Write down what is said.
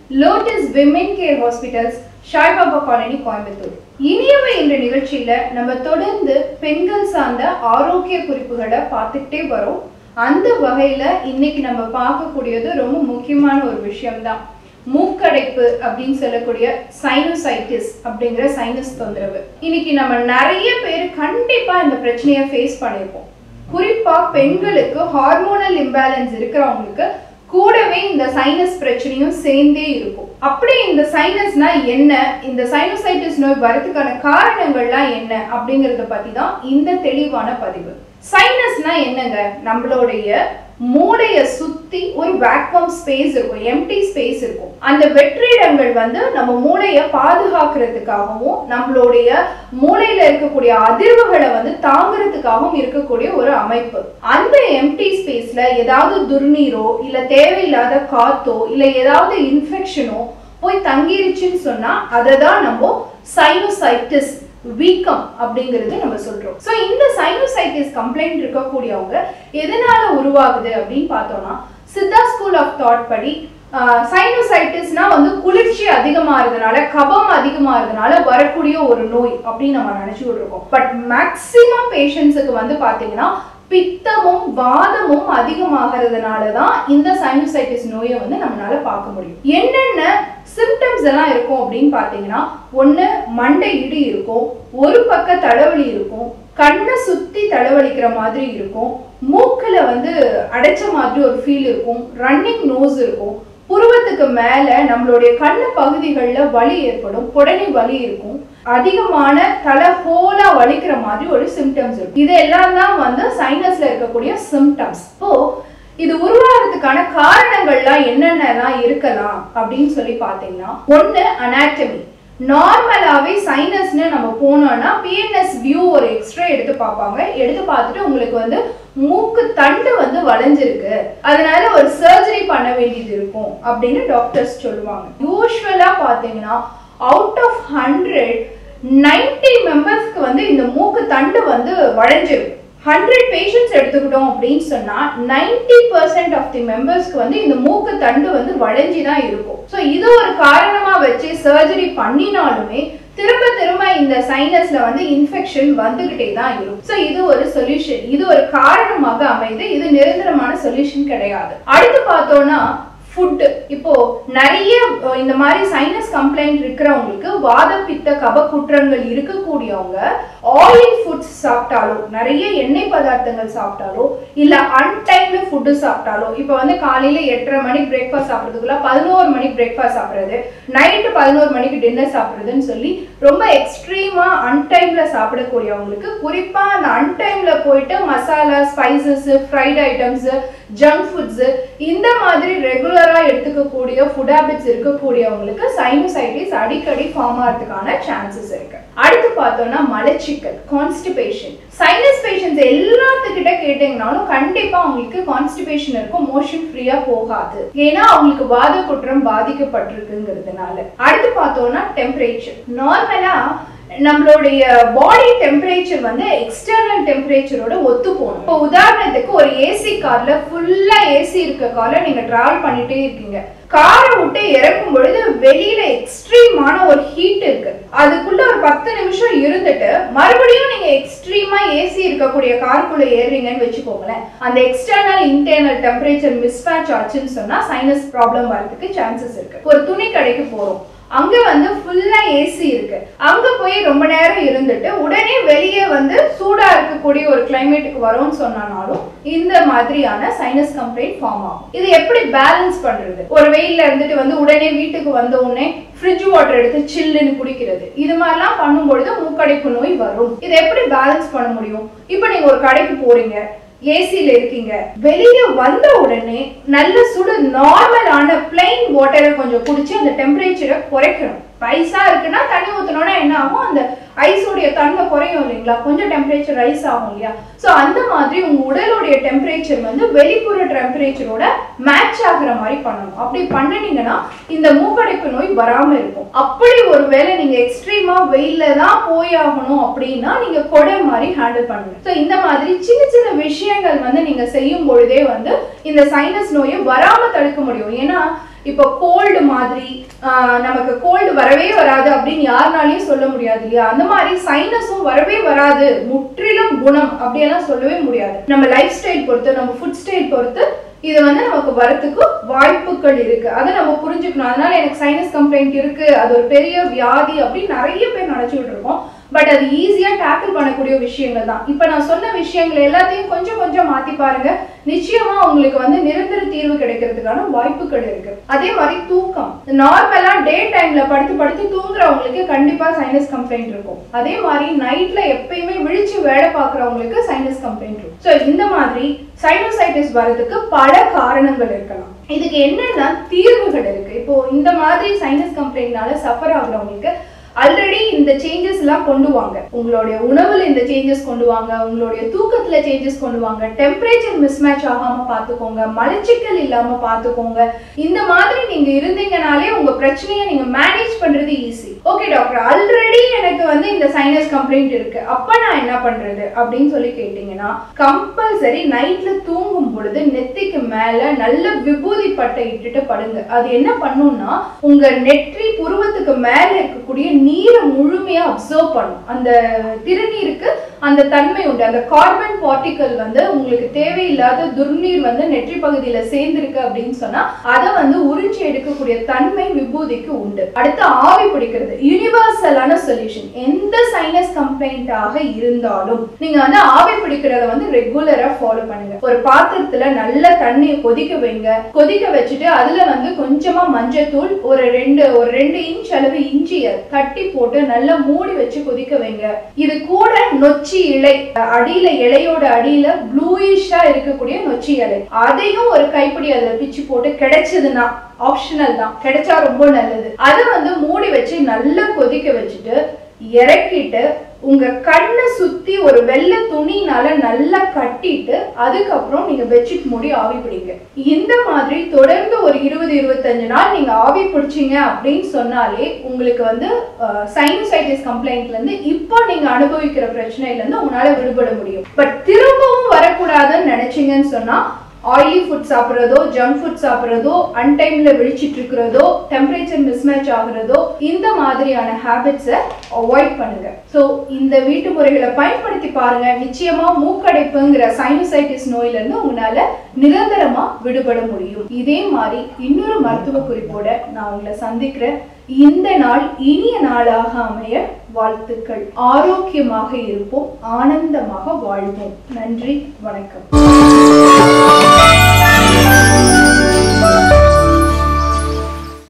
lotus women care hospitals Saibaba colony Coimbatore Iniyavai என்ற நிகழ்ச்சியில நம்ம தொடர்ந்து பெண்கள் சார்ந்த ஆரோக்கிய குறிப்புகளை பார்த்துக்கிட்டே வரோம் அந்த வகையில இன்னைக்கு நம்ம பார்க்கக்கூடியது ரொம்ப முக்கியமான ஒரு விஷயம்தான் மூக்கடைப்பு அப்படின்னு சொல்லக்கூடிய சைனோசைட்டிஸ் அப்படிங்கிற சைனஸ் தொந்தரவு இன்னைக்கு நம்ம நிறைய பேர் கண்டிப்பா இந்த பிரச்சனையை ஃபேஸ் பண்ணியிருப்போம் குறிப்பா பெண்களுக்கு ஹார்மோனல் இம்பேலன்ஸ் இருக்கிறவங்களுக்கு கூடவே இந்த சைனஸ் பிரச்சனையும் சேர்ந்தே இருக்கும் அப்படி இந்த சைனஸ்னா என்ன இந்த சைனோசைட்டிஸ் நோய் வரதுக்கான காரணங்கள்லாம் என்ன அப்படிங்கறத பத்தி தான் இந்த தெளிவான பதிவு சைனஸ்னா என்னங்க நம்மளுடைய மூளைய சுத்தி ஒரு வேக்வம் ஸ்பேஸ் இருக்கும் எம்டி ஸ்பேஸ் இருக்கும் அந்த வெற்றிடங்கள் வந்து நம்ம மூளைய பாதுகாக்கிறதுக்காகவும் நம்மளுடைய மூளையில இருக்கக்கூடிய அதிர்வுகளை வந்து தாங்குறதுக்காகவும் இருக்கக்கூடிய ஒரு அமைப்பு அந்த எம்டி ஸ்பேஸ்ல ஏதாவது துர்நீரோ இல்ல தேவையில்லாத காத்தோ இல்ல ஏதாவது இன்ஃபெக்ஷனோ போய் தங்கிருச்சுன்னு சொன்னா அதை தான் நம்ம சைனோசைட்டிஸ் வீக்கம் அப்படிங்கிறது நம்ம சொல்றோம் ஸோ இந்த சைனோசைட்டிஸ் கம்ப்ளைண்ட் இருக்கக்கூடியவங்க எதனால உருவாகுது அப்படின்னு பார்த்தோம்னா சித்தா ஸ்கூல் ஆஃப் தாட் படி சைனோசைட்டிஸ்னா வந்து குளிர்ச்சி அதிகமாகிறதுனால கபம் அதிகமாகிறதுனால வரக்கூடிய ஒரு நோய் அப்படின்னு நம்ம நினைச்சுட்டு இருக்கோம் பட் மேக்சிமம் பேஷண்ட்ஸுக்கு வந்து பாத்தீங்கன்னா பித்தமும் வாதமும் அதிகமாகிறதுனால தான் இந்த சைனோசைட்டிஸ் நோயை வந்து நம்மளால பார்க்க முடியும் என்னென்ன சிம்டம்ஸ் எல்லாம் இருக்கும் அப்படின்னு பார்த்தீங்கன்னா ஒன்று மண்டை இடி இருக்கும் ஒரு பக்க தலைவலி இருக்கும் கண்ணை சுத்தி தலைவலிக்கிற மாதிரி இருக்கும் மூக்கில் வந்து அடைச்ச மாதிரி ஒரு ஃபீல் இருக்கும் ரன்னிங் நோஸ் இருக்கும் புருவத்துக்கு மேல நம்மளுடைய கண்ணு பகுதிகளில் வலி ஏற்படும் உடனே வலி இருக்கும் அதிகமான தலை ஹோலா வலிக்கிற மாதிரி ஒரு சிம்டம்ஸ் இருக்கும் இதெல்லாம் தான் வந்து சைனஸ்ல இருக்கக்கூடிய சிம்டம்ஸ் இப்போ இது உருவாகிறதுக்கான காரணங்கள்லாம் என்னென்னலாம் இருக்கலாம் அப்படின்னு சொல்லி பார்த்தீங்கன்னா ஒன்று அனாட்டமி நார்மலாகவே சைனஸ்னு நம்ம போனோம்னா பிஎன்எஸ் வியூ ஒரு எக்ஸ்ரே எடுத்து பார்ப்பாங்க எடுத்து பார்த்துட்டு உங்களுக்கு வந்து மூக்கு தண்டு வந்து வளைஞ்சிருக்கு அதனால ஒரு சர்ஜரி பண்ண வேண்டியது இருக்கும் அப்படின்னு டாக்டர்ஸ் சொல்லுவாங்க யூஸ்வலா பார்த்தீங்கன்னா அவுட் ஆஃப் ஹண்ட்ரட் நைன்டி மெம்பர்ஸ்க்கு வந்து இந்த மூக்கு தண்டு வந்து வளைஞ்சிருக்கும் ஹண்ட்ரட் பேஷண்ட்ஸ் எடுத்துக்கிட்டோம் அப்படின்னு சொன்னா நைன்டி பர்சன்ட் ஆஃப் தி மெம்பர்ஸ்க்கு வந்து இந்த மூக்கு தண்டு வந்து வளைஞ்சி தான் இருக்கும் ஸோ இது ஒரு காரணமா வச்சு சர்ஜரி பண்ணினாலுமே திரும்ப திரும்ப இந்த சைனஸ்ல வந்து இன்ஃபெக்ஷன் வந்துகிட்டே தான் இருக்கும் ஸோ இது ஒரு சொல்யூஷன் இது ஒரு காரணமாக அமைது இது நிரந்தரமான சொல்யூஷன் கிடையாது அடுத்து பார்த்தோம்னா ஃபுட்டு இப்போ நிறைய இந்த மாதிரி சைனஸ் கம்ப்ளைண்ட் இருக்கிறவங்களுக்கு வாத பித்த கப குற்றங்கள் இருக்கக்கூடியவங்க ஆயில் ஃபுட்ஸ் சாப்பிட்டாலோ நிறைய எண்ணெய் பதார்த்தங்கள் சாப்பிட்டாலோ இல்ல அன்டைம்ல ஃபுட்டு சாப்பிட்டாலோ இப்போ வந்து காலையில எட்டரை மணிக்கு பிரேக்ஃபாஸ்ட் சாப்பிட்றதுக்குள்ள பதினோரு மணிக்கு பிரேக்ஃபாஸ்ட் சாப்பிட்றது நைட்டு பதினோரு மணிக்கு டின்னர் சாப்பிட்றதுன்னு சொல்லி ரொம்ப எக்ஸ்ட்ரீமா அன்டைம்ல சாப்பிடக்கூடியவங்களுக்கு குறிப்பா அந்த அன்டைம்ல போயிட்டு masala spices fried items junk foods இந்த மாதிரி ரெகுலரா எடுத்துக்கக்கூடிய ஃபுட் ஹேபிட்ஸ் இருக்கக்கூடியவங்களுக்கு சைனோசைட்டிஸ் அடிக்கடி ஃபார்ம் ஆகிறதுக்கான சான்சஸ் இருக்கு அடுத்து பார்த்தோம்னா மலச்சிக்கல் கான்ஸ்டிபேஷன் சைனஸ் பேஷண்ட்ஸ் எல்லாத்துக்கிட்ட கேட்டீங்கனாலும் கண்டிப்பா அவங்களுக்கு கான்ஸ்டிபேஷன் இருக்கும் மோஷன் ஃப்ரீயா போகாது ஏன்னா அவங்களுக்கு வாத குற்றம் பாதிக்கப்பட்டிருக்குங்கிறதுனால அடுத்து பார்த்தோம்னா டெம்பரேச்சர் நார்மலா நம்மளுடைய பாடி டெம்பரேச்சர் வந்து எக்ஸ்டர்னல் டெம்பரேச்சரோட ஒத்து போகணும் இப்போ உதாரணத்துக்கு ஒரு ஏசி கார்ல ஃபுல்லா ஏசி இருக்க கார்ல நீங்க டிராவல் பண்ணிட்டே இருக்கீங்க காரை விட்டு இறக்கும் பொழுது வெளியில எக்ஸ்ட்ரீமான ஒரு ஹீட் இருக்கு அதுக்குள்ள ஒரு பத்து நிமிஷம் இருந்துட்டு மறுபடியும் நீங்க எக்ஸ்ட்ரீமா ஏசி இருக்கக்கூடிய காருக்குள்ள ஏறுறீங்கன்னு வச்சுக்கோங்களேன் அந்த எக்ஸ்டர்னல் இன்டர்னல் டெம்பரேச்சர் மிஸ்மேட்ச் ஆச்சுன்னு சொன்னா சைனஸ் ப்ராப்ளம் வரதுக்கு சான்சஸ் இருக்கு ஒரு துணி கடைக்கு போறோம் அங்க வந்து ஃபுல்லா ஏசி இருக்கு அங்க போய் ரொம்ப நேரம் இருந்துட்டு உடனே வெளியே வந்து சூடா இருக்கக்கூடிய ஒரு கிளைமேட்டுக்கு வரும்னு சொன்னாலும் இந்த மாதிரியான சைனஸ் கம்ப்ளைண்ட் ஃபார்ம் ஆகும் இது எப்படி பேலன்ஸ் பண்றது ஒரு வெயில்ல இருந்துட்டு வந்து உடனே வீட்டுக்கு வந்த உடனே ஃப்ரிட்ஜ் வாட்டர் எடுத்து சில்லுன்னு குடிக்கிறது இது மாதிரிலாம் பண்ணும்பொழுது மூக்கடைப்பு நோய் வரும் இதை எப்படி பேலன்ஸ் பண்ண முடியும் இப்போ நீங்க ஒரு கடைக்கு போறீங்க ஏசியில் இருக்கீங்க வெளியே வந்த உடனே நல்ல சுடு நார்மலான பிளைன் வாட்டரை கொஞ்சம் குடிச்சு அந்த டெம்பரேச்சரை குறைக்கணும் ஐஸா இருக்குன்னா தண்ணி ஊற்றினோன்னா என்ன ஆகும் அந்த ஐஸோடைய தன்மை குறையும் இல்லைங்களா கொஞ்சம் டெம்பரேச்சர் ரைஸ் ஆகும் இல்லையா ஸோ அந்த மாதிரி உங்க உடலுடைய டெம்பரேச்சர் வந்து வெளிப்புற டெம்பரேச்சரோட மேட்ச் ஆகுற மாதிரி பண்ணணும் அப்படி பண்ணினீங்கன்னா இந்த மூக்கடைப்பு நோய் வராம இருக்கும் அப்படி ஒருவேளை நீங்க எக்ஸ்ட்ரீமா வெயில்ல தான் போய் ஆகணும் அப்படின்னா நீங்க கொடை மாதிரி ஹேண்டில் பண்ணுங்க ஸோ இந்த மாதிரி சின்ன சின்ன விஷயங்கள் வந்து நீங்க செய்யும் பொழுதே வந்து இந்த சைனஸ் நோயை வராம தடுக்க முடியும் ஏன்னா இப்போ கோல்டு மாதிரி ஆஹ், நமக்கு கோல்டு வரவே வராது அப்படின்னு யாருனாலையும் சொல்ல முடியாது இல்லையா அந்த மாதிரி சைனஸும் வரவே வராது முற்றிலும் குணம் அப்படியெல்லாம் சொல்லவே முடியாது நம்ம லைஃப் ஸ்டைல் பொறுத்து நம்ம ஃபுட் ஸ்டைல் பொறுத்து இது வந்து நமக்கு வரத்துக்கு வாய்ப்புகள் இருக்கு அதை நம்ம புரிஞ்சுக்கணும் அதனால எனக்கு சைனஸ் கம்ப்ளைண்ட் இருக்கு அது ஒரு பெரிய வியாதி அப்படின்னு நிறைய பேர் நினைச்சுக்கிட்டு இருக்கோம் பட் அது ஈஸியா டேக்கிள் பண்ணக்கூடிய விஷயங்கள் தான் இப்போ நான் சொன்ன விஷயங்கள் எல்லாத்தையும் கொஞ்சம் கொஞ்சம் மாத்தி பாருங்க நிச்சயமா உங்களுக்கு வந்து நிரந்தர தீர்வு கிடைக்கிறதுக்கான வாய்ப்புகள் இருக்கு அதே மாதிரி தூக்கம் நார்மலா டே டைம்ல படுத்து படுத்து தூங்குறவங்களுக்கு கண்டிப்பா சைனஸ் கம்ப்ளைண்ட் இருக்கும் அதே மாதிரி நைட்ல எப்பயுமே விழிச்சு வேலை பார்க்குறவங்களுக்கு சைனஸ் கம்ப்ளைண்ட் இருக்கும் ஸோ இந்த மாதிரி சைனோசைட்டிஸ் வரதுக்கு பல காரணங்கள் இருக்கலாம் இதுக்கு என்னென்ன தீர்வுகள் இருக்கு இப்போ இந்த மாதிரி சைனஸ் கம்ப்ளைண்ட்னால சஃபர் ஆகுறவங்களுக்கு ஆல்ரெடி இந்த சேஞ்சஸ் எல்லாம் கொண்டு வாங்க உங்களுடைய உணவுல இந்த சேஞ்சஸ் கொண்டு வாங்க உங்களுடைய தூக்கத்துல சேஞ்சஸ் கொண்டு வாங்க டெம்பரேச்சர் மிஸ்மேட்ச் ஆகாம பாத்துக்கோங்க மலச்சிக்கல் இல்லாம பாத்துக்கோங்க இந்த மாதிரி நீங்க இருந்தீங்கனாலே உங்க பிரச்சனையை நீங்க மேனேஜ் பண்றது ஈஸி ஓகே டாக்டர் ஆல்ரெடி எனக்கு வந்து இந்த சைனஸ் கம்ப்ளைண்ட் இருக்கு அப்ப நான் என்ன பண்றது அப்படின்னு சொல்லி கேட்டீங்கன்னா கம்பல்சரி நைட்ல தூங்கும் பொழுது நெத்திக்கு மேல நல்ல விபூதி பட்டை இட்டுட்டு படுங்க அது என்ன பண்ணும்னா உங்க நெற்றி புருவத்துக்கு மேல இருக்கக்கூடிய நீரை முழுமையா அப்சர்வ் பண்ணும் அந்த திருநீருக்கு அந்த தன்மை உண்டு அந்த கார்பன் பார்ட்டிக்கல் வந்து உங்களுக்கு தேவையில்லாத துர்நீர் வந்து நெற்றி பகுதியில சேர்ந்திருக்கு அப்படின்னு சொன்னா அதை வந்து உறிஞ்சி எடுக்கக்கூடிய தன்மை விபூதிக்கு உண்டு அடுத்து ஆவி பிடிக்கிறது யூனிவர்சலான சொல்யூஷன் எந்த சைனஸ் கம்ப்ளைண்டாக இருந்தாலும் நீங்க வந்து ஆவி பிடிக்கிறத வந்து ரெகுலரா ஃபாலோ பண்ணுங்க ஒரு பாத்திரத்துல நல்ல தண்ணியை கொதிக்க வைங்க கொதிக்க வச்சுட்டு அதுல வந்து கொஞ்சமா மஞ்சத்தூள் ஒரு ரெண்டு ஒரு ரெண்டு இன்ச் அளவு இஞ்சிய தட்டி போட்டு நல்லா மூடி வச்சு கொதிக்க வைங்க இது கூட நொச்சி இலை அடியில இலையோட அடியில ப்ளூயிஷா இருக்கக்கூடிய நொச்சி இலை அதையும் ஒரு கைப்பிடி அதுல பிச்சு போட்டு கிடைச்சதுன்னா ஆப்ஷனல் தான் கிடைச்சா ரொம்ப நல்லது அதை வந்து மூடி வச்சு நல்லா கொதிக்க வச்சுட்டு இறக்கிட்டு உங்க கண்ணை சுத்தி ஒரு வெள்ளை துணினால நல்லா கட்டிட்டு அதுக்கப்புறம் நீங்க பெட்ஷீட் மூடி ஆவி பிடிங்க இந்த மாதிரி தொடர்ந்து ஒரு இருபது இருபத்தஞ்சு நாள் நீங்க ஆவி பிடிச்சீங்க அப்படின்னு சொன்னாலே உங்களுக்கு வந்து சைனசைட்டிஸ் கம்ப்ளைண்ட்ல இருந்து இப்போ நீங்க அனுபவிக்கிற பிரச்சனையில இருந்து உங்களால விடுபட முடியும் பட் திரும்பவும் வரக்கூடாதுன்னு நினைச்சீங்கன்னு சொன்னா ஆயிலி ஃபுட் சாப்பிட்றதோ ஜங்க் ஃபுட் சாப்பிட்றதோ அன்டைம்ல விழிச்சிட்டு இருக்கிறதோ டெம்பரேச்சர் மிஸ்மேட்ச் ஆகுறதோ இந்த மாதிரியான ஹேபிட்ஸை அவாய்ட் பண்ணுங்க ஸோ இந்த வீட்டு முறைகளை பயன்படுத்தி பாருங்க நிச்சயமா மூக்கடைப்புங்கிற சைனசைட்டிஸ் நோயில இருந்து உங்களால நிரந்தரமா விடுபட முடியும் இதே மாதிரி இன்னொரு மருத்துவ குறிப்போட நான் உங்களை சந்திக்கிறேன் இந்த நாள் இனிய நாளாக அமைய வாழ்த்துக்கள் ஆரோக்கியமாக இருப்போம் ஆனந்தமாக வாழ்வோம் நன்றி வணக்கம்